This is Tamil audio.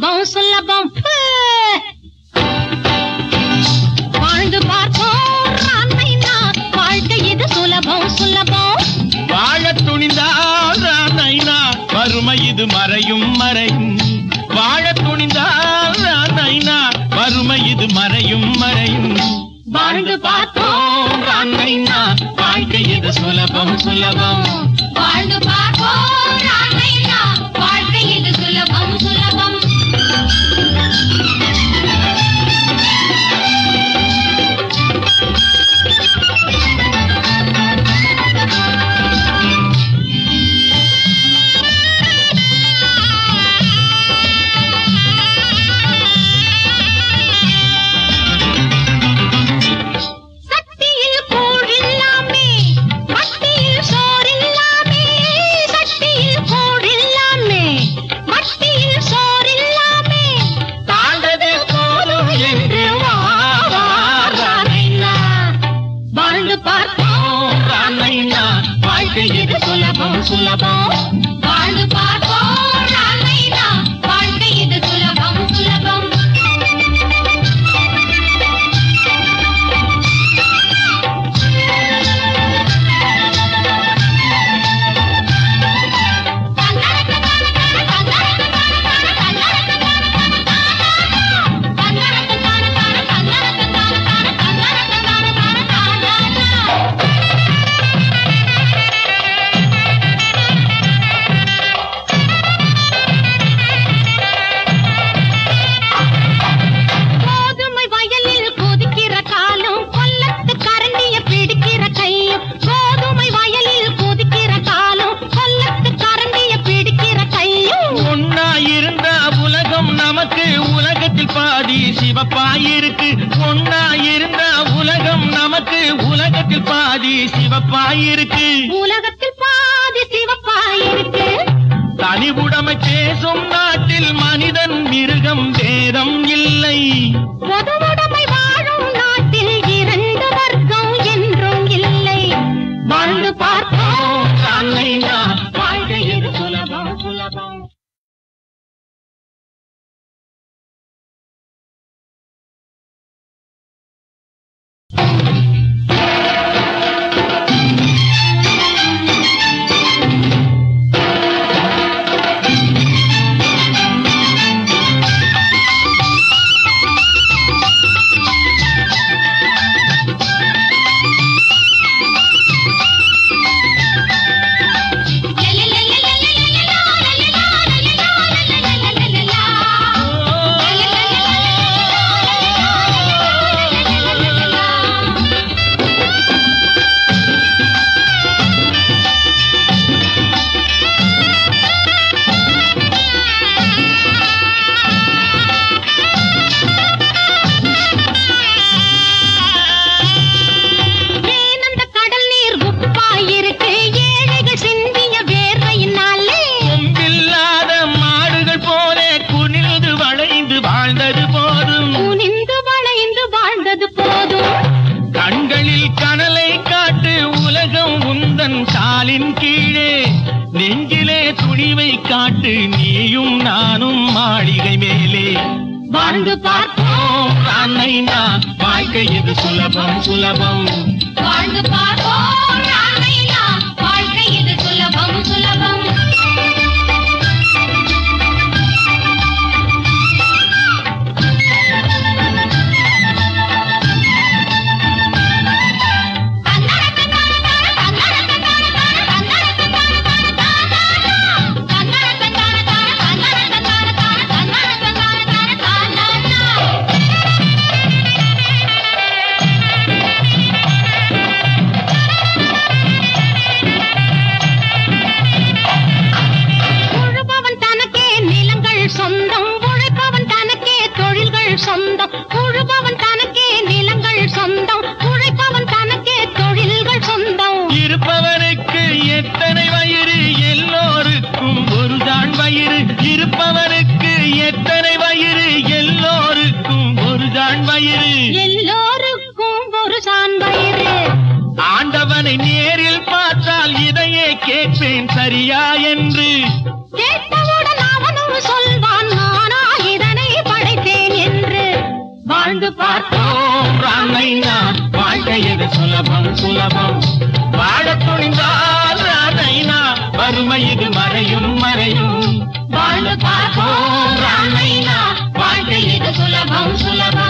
சுலபம் சுலபம் ஹே! வாழ்ந்து பார்ப்போம் ராமைனா வாழ்க்கை இது சுலபம் சுலபம் வாழ துணிந்தால் நைனா வறுமை இது மறையும் மறையும் வாழ துணிந்தால் நைனா வறுமை இது மறையும் மறையும் வாழ்ந்து பார்த்தோம் நைனா வாழ்க்கை இது சுலபம் சுலபம் வாழ்ந்து பார்ப்போம் ராமைனா வாழ்க்கை இது சுலபம் சுலபம் சட்டியில் கூழில்லாமே மட்டியில் சோறில்லாமே சட்டியில் கூழில்லாமே மட்டியில் சோறில்லாமே தாழ்ந்தது போலும் என்று வா, வா, ராமைனா. வாழ்ந்து பார்ப்போம் ராமைனா, வாழ்க்கை இது சுலபம் சுலபம் வாழ்ந்து பார்ப்போம் ராமைனா வாழ்க்கை இது சுலபம் சுலபம் கோதுமை வயலில் கொதிக்கிற காலம் கொல்லத்து கரண்டிய பிடிக்கிற கையும் கோதுமை வயலில் கொதிக்கிற காலம் கொல்லத்து கரண்டிய பிடிக்கிற கையும் ஒன்னா இருந்த உலகம் நமக்கு உலகத்தில் பாதி சிவப்பாயிருக்கு ஒன்னா இருந்த உலகம் நமக்கு உலகத்தில் பாதி சிவப்பாயிருக்கு உலகத்தில் பாதி சிவப்பாயிருக்கு தனி உடைமை பேசும் நாட்டில் மனிதன் மிருகம் வேதம் இல்லை பொதுவுடைமை வாழும் நாட்டில் இரண்டு வர்க்கம் என்றும் இல்லை வாழ்ந்து பார்ப்போம் ராமைனா, வாழ்க்கை இது சுலபம் சுலபம் ஏன் அந்த கடல் நீர் உப்பாயிருக்கு ஏழைகள் சிந்திய வேர்வையினாலே கொம்பில்லாத மாடுகள் போல குனிந்து வளைந்து வாழ்ந்தது போதும் குனிந்து வளைந்து வாழ்ந்தது போதும் கண்களில் கனலை காட்டு உலகம் உந்தன் காலின் கீழே நெஞ்சிலே துணிவை காட்டு நீயும் நானும் மாளிகை மேலே வாழ்ந்து பார்ப்போம் ராமைனா வாழ்க்கை இது சுலபம் சுலபம் வாழ்ந்து பார்ப்போம் ராமையா வாழ்க்கை இது சுலபம் சுலபம் உழுபவன் தனக்கே நிலங்கள் சொந்தம் உழைப்பவன் தனக்கே தொழில்கள் சொந்தம் உழுபவன் தனக்கே நிலங்கள் சொந்தம் உழைப்பவன் தனக்கே தொழில்கள் சொந்தம் இருப்பவனுக்கு எத்தனை வயிறு எல்லோருக்கும் ஒரு தான் வயிறு இருப்பவனுக்கு எத்தனை வயிறு எல்லோருக்கும் ஒரு தான் வயிறு எல்லோருக்கும் ஒரு சான்வயிறு ஆண்டவனை நேரில் பார்த்தால் இதையே கேட்பேன் சரியா என்று கேட்டவுடன் அவனும் சொல்வான் நானா சுலபம் சுலபம் வாழ துணிந்தால் ராதைனா வறுமை இது மறையும் மறையும் வாழ்ந்து பார்ப்போம் ராமைனா வாழ்க்கை இது சுலபம் சுலபம்